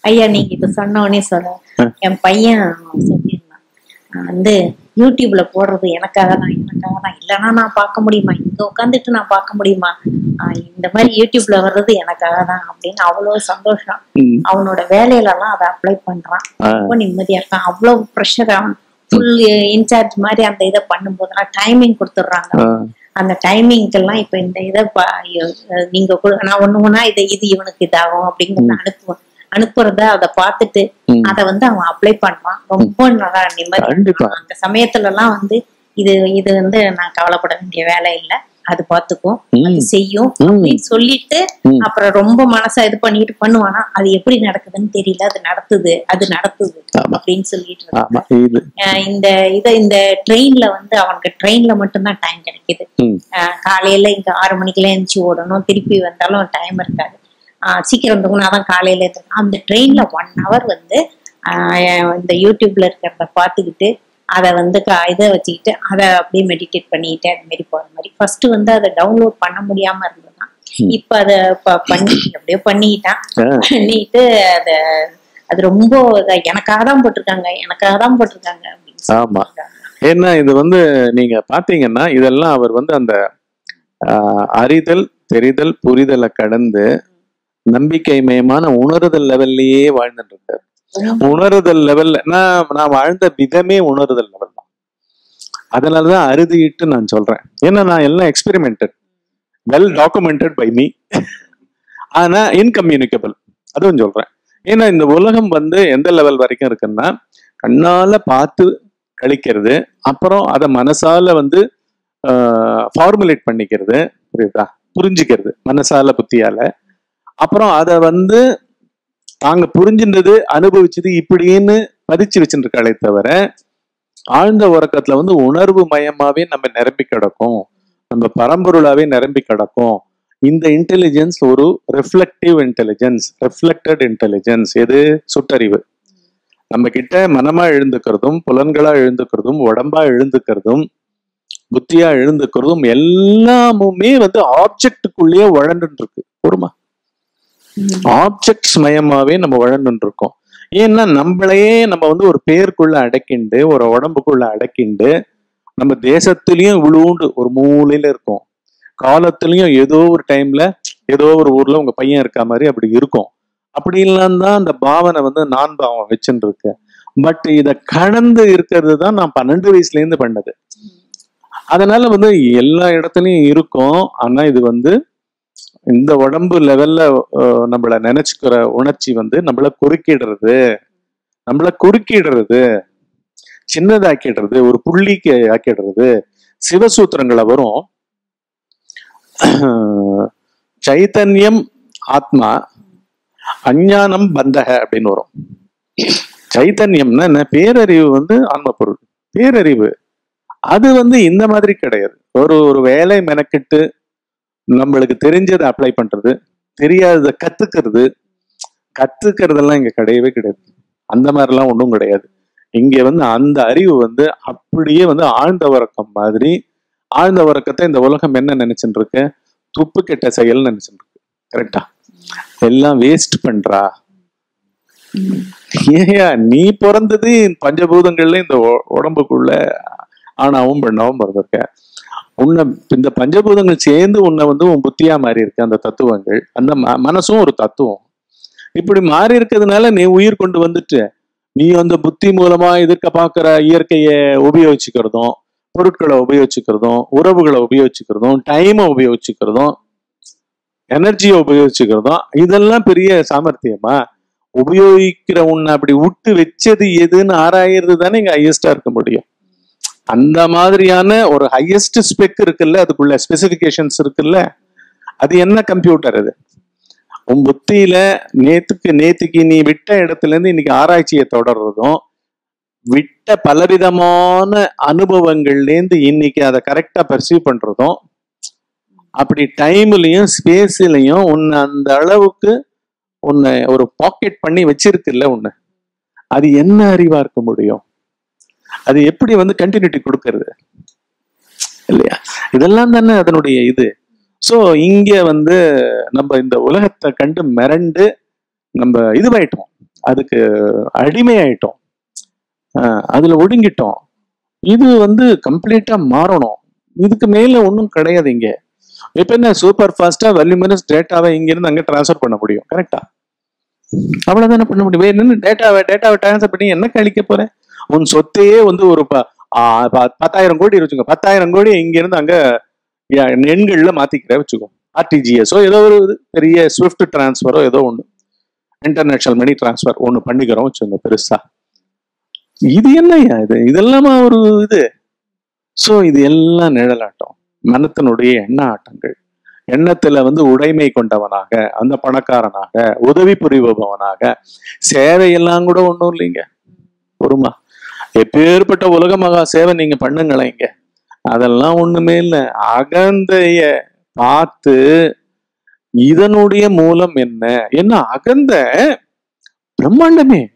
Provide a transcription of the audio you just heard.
ஐயா நீங்க இது சொன்ன உடனே சொல்ல என் பையன் சொல்லியிருந்தான் நான் வந்து யூடியூப்ல போடுறது எனக்காக தான் எனக்காக தான் இல்லைன்னா நான் பார்க்க முடியுமா இங்க உட்காந்துட்டு நான் பார்க்க முடியுமா ஆஹ் இந்த மாதிரி யூடியூப்ல வர்றது எனக்காக தான் அப்படின்னு அவ்வளவு சந்தோஷம் ம். அவனோட வேலையில எல்லாம் அதை அப்ளை பண்றான் ஆ. ரொம்ப நிம்மதியா இருக்கான் அவ்வளவு ப்ரெஷர் அவன் ஃபுல் இன்சார்ஜ் மாதிரி அந்த இதை பண்ணும்போதெல்லாம் டைமிங் கொடுத்துட்றாங்க ஆ. அந்த டைமிங்க்கெல்லாம் இப்ப இந்த இதை ப- அஹ் நீங்க கொடு- நான் ஒண்ணு ஒண்ணா இது இது இவனுக்கு இதாகும் அப்படிங்கறத அனுப்புவேன் அனுப்புறத அதை பார்த்துட்டு ம். அதை வந்து அவன் அப்ளை பண்றான் ரொம்ப நல்லா நிம்மதி கண்டிப்பா. அந்த சமயத்துல எல்லாம் வந்து இது இது வந்து நான் கவலைப்பட வேண்டிய வேலை இல்ல அது பார்த்துக்கும் ம். அது செய்யும் ம். அப்படின்னு சொல்லிட்டு ம். அப்புறம் ரொம்ப மனசா இது பண்ணிட்டு பண்ணுவானா அது எப்படி நடக்குதுன்னு தெரியல அது நடத்துது அது நடத்துது ஆமா. அப்படின்னு சொல்லிட்டு இருந்தாங்க. ஆமா இது அஹ் இந்த இத இந்த ட்ரெயின்ல வந்து அவனுக்கு ட்ரெயின்ல மட்டும்தான் டைம் கிடைக்குது ம். அஹ் காலையில இங்க ஆறு மணிக்கெல்லாம் எழுந்துச்சு ஓடணும் திருப்பி வந்தாலும் டைம் இருக்காது அஹ் சீக்கிரம் தூங்கினா தான் காலையில எழுந்திருக்கணும். அந்த ட்ரெயின்ல ஒன் ஹவர் வந்து அஹ் இந்த யூடியூப்ல இருக்கிறத பார்த்துக்கிட்டு அதை வந்து க- இதை வச்சுக்கிட்டு அதை அப்படியே மெடிடேட் பண்ணிக்கிட்டு அது மாதிரி போற மாதிரி ஃபர்ஸ்ட் வந்து அதை டவுன்லோட் பண்ண முடியாம இருந்ததுதான் இப்ப அதை ப- பண்ணி அப்படியே பண்ணிக்கிட்டான் ஆ. பண்ணிட்டு அத அது ரொம்ப இதா, எனக்காக தான் போட்டிருக்காங்க எனக்காக தான் போட்டிருக்காங்க அப்படின்னு ஆமா. சொல்லியிருக்காங்க. ஏன்னா இது வந்து நீங்க பாத்தீங்கன்னா இதெல்லாம் அவர் வந்து அந்த ஆஹ், அறிதல் தெரிதல் புரிதலை கடந்து நம்பிக்கை மயமான உணருதல் லெவல்லயே வாழ்ந்துட்டு இருக்காரு உணருதல் லெவல்ல நான் நான் வாழ்ந்த விதமே உணருதல் லெவல் தான் அதனாலதான் அறுதிட்டு நான் சொல்றேன் ஏன்னா நான் எல்லாம் experimented well documented by me ஆனா இன்கம்யூனிகபிள் அதுவும் சொல்றேன் ஏன்னா இந்த உலகம் வந்து எந்த லெவல் வரைக்கும் இருக்குன்னா கண்ணால பார்த்து கழிக்கிறது அப்புறம் அதை மனசால வந்து ஃபார்முலேட் பண்ணிக்கிறது புரியுதா புரிஞ்சுக்கிறது மனசால புத்தியால அப்புறம் அதை வந்து தாங்க புரிஞ்சின்றது அனுபவிச்சது இப்படின்னு பதிச்சு வச்சுருக்காளே தவிர ஆழ்ந்த உறக்கத்துல வந்து உணர்வு மயமாவே நம்ம நிரம்பி கிடக்கும் நம்ம பரம்பொருளாவே நிரம்பி கிடக்கும் இந்த இன்டெலிஜென்ஸ் ஒரு ரிஃப்ளெக்டிவ் இன்டெலிஜென்ஸ் ரிஃப்ளெக்டட் இன்டெலிஜென்ஸ் எது சுட்டறிவு நம்ம கிட்ட மனமா எழுந்துக்கிறதும் புலன்களா எழுந்துக்கிறதும் உடம்பா எழுந்துக்கிறதும் புத்தியா எழுந்துக்கிறதும் எல்லாமுமே வந்து ஆப்ஜெக்டுக்குள்ளேயே வழண்டுட்டு இருக்கு பொறுமா ஆப்ஜெக்ட்ஸ் மயமாவே நம்ம வழந்துட்டு இருக்கோம் ஏன்னா நம்மளையே நம்ம வந்து ஒரு பேருக்குள்ள அடக்கிண்டு ஒரு உடம்புக்குள்ள அடக்கிண்டு நம்ம தேசத்திலயும் இவ்வளோண்டு ஒரு மூலையில இருக்கோம் காலத்திலயும் ஏதோ ஒரு டைம்ல ஏதோ ஒரு ஊர்ல உங்க பையன் இருக்க மாதிரி அப்படி இருக்கும் அப்படி இல்லாம தான் அந்த பாவனை வந்து நான் பாவம் வச்சுட்டு இருக்கு பட் இத கடந்து இருக்கிறது தான் நான் பன்னெண்டு வயசுல இருந்து பண்ணது அதனால வந்து எல்லா இடத்துலயும் இருக்கும் ஆனா இது வந்து இந்த உடம்பு லெவல்ல அஹ், நம்மள நினைச்சுக்கிற உணர்ச்சி வந்து நம்மள குறுக்கிடுறது நம்மள குறுக்கிடுறது சின்னதாக்கிடுறது ஒரு புள்ளிக்கு ஆக்கிடுறது சிவசூத்திரங்களை வரும் சைத்தன்யம் ஆத்மா அஞ்ஞானம் பந்தக அப்படின்னு வரும் சைத்தன்யம்னா என்ன பேரறிவு வந்து ஆன்ம பொருள் பேரறிவு அது வந்து இந்த மாதிரி கிடையாது ஒரு ஒரு வேலை மெனக்கிட்டு நம்மளுக்கு தெரிஞ்சதை அப்ளை பண்றது தெரியாததை கத்துக்கிறது கத்துக்கிறதெல்லாம் இங்க கிடையவே கிடையாது அந்த மாதிரிலாம் ஒன்றும் கிடையாது இங்க வந்து அந்த அறிவு வந்து அப்படியே வந்து ஆழ்ந்த உறக்கம் மாதிரி ஆழ்ந்த உறக்கத்தை இந்த உலகம் என்ன நினைச்சுட்டு இருக்கு துப்பு கெட்ட செயல் நினைச்சுட்டு இருக்கு கரெக்டா எல்லாம் வேஸ்ட் பண்றா ஏயா நீ பிறந்தது பஞ்சபூதங்கள்ல இந்த உ- உடம்புக்குள்ள ஆணாவும் பெண்ணாவும் பிறந்திருக்க உன்னை இந்த பஞ்சபூதங்கள் சேர்ந்து உன்னை வந்து உன் புத்தியா மாறி இருக்கு அந்த தத்துவங்கள் அந்த ம- மனசும் ஒரு தத்துவம் இப்படி மாறி இருக்கிறதுனால நீ உயிர் கொண்டு வந்துட்டு நீ அந்த புத்தி மூலமா எதிர்க்க பார்க்கிற இயற்கையை உபயோகிச்சுக்கிறதும் பொருட்களை உபயோகிச்சுக்கிறதும் உறவுகளை உபயோகிச்சுக்கிறதும் டைமை உபயோகிச்சுக்கிறதும் எனர்ஜியை உபயோகிச்சுக்கிறதும் இதெல்லாம் பெரிய சாமர்த்தியமா உபயோகிக்கிற உன்னை அப்படி விட்டு வச்சது எதுன்னு ஆராயிறது தானே இங்க ஹையஸ்டா இருக்க முடியும் அந்த மாதிரியான ஒரு ஹையஸ்ட் ஸ்பெக் இருக்குல்ல அதுக்குள்ள ஸ்பெசிபிகேஷன்ஸ் இருக்குல்ல அது என்ன கம்ப்யூட்டர் அது உன் புத்தியில நேத்துக்கு நேத்துக்கு நீ விட்ட இடத்துல இருந்து இன்னைக்கு ஆராய்ச்சியை தொடர்றதும் விட்ட பலவிதமான அனுபவங்கள்லேருந்து இன்னைக்கு அதை கரெக்டா பர்சீவ் பண்றதும் அப்படி டைம்லயும் ஸ்பேஸ்லயும் உன்னை அந்த அளவுக்கு உன்னை ஒரு பாக்கெட் பண்ணி வச்சிருக்குல்ல உன்னை அது என்ன அறிவா இருக்க முடியும் அது எப்படி வந்து கண்டினியூட்டி கொடுக்கறது இல்லையா இதெல்லாம் தானே அதனுடைய இது சோ இங்க வந்து நம்ம இந்த உலகத்தை கண்டு மிரண்டு நம்ம இதுவாயிட்டோம் அதுக்கு அடிமையாயிட்டோம் ஆஹ் அதுல ஒடுங்கிட்டோம் இது வந்து கம்ப்ளீட்டா மாறணும் இதுக்கு மேல ஒன்றும் கிடையாது இங்க இப்ப என்ன சூப்பர் ஃபாஸ்டா வல்யூமினஸ் டேட்டாவை இங்கிருந்து அங்க டிரான்ஸ்ஃபர் பண்ண முடியும் கரெக்டா அவ்வளவுதானே பண்ண முடியும் வேற என்ன டேட்டாவை டேட்டாவை டிரான்ஸ்ஃபர் பண்ணி என்ன கழிக்க போற உன் சொத்தையே வந்து ஒரு ப- ஆ, ப- பத்தாயிரம் கோடி வச்சுக்கோ பத்தாயிரம் கோடி இங்க இருந்து அங்க யா- எண்கள்ல மாத்திக்கிற வச்சுக்கோ ஆர்டிஜிஎஸோ ஏதோ ஒரு இது பெரிய ஸ்விஃப்ட் டிரான்ஸ்ஃபரோ ஏதோ ஒண்ணு இன்டர்நேஷனல் மணி டிரான்ஸ்ஃபர் ஒண்ணு பண்ணிக்கிறோம் வச்சுக்கோங்க பெருசா இது என்னய்யா இது இதெல்லாமா ஒரு இது சோ இது எல்லாம் நிழலாட்டம் மனத்தினுடைய எண்ண ஆட்டங்கள் எண்ணத்துல வந்து உடைமை கொண்டவனாக அந்த பணக்காரனாக உதவி புரிபவனாக சேவையெல்லாம் கூட ஒண்ணும் இல்லைங்க பொறுமா எப்பேற்பட்ட உலக மகா சேவை நீங்க பண்ணுங்களேன் இங்க அதெல்லாம் ஒண்ணுமே இல்ல அகந்தைய பார்த்து இதனுடைய மூலம் என்ன என்ன அகந்த பிரம்மாண்டமே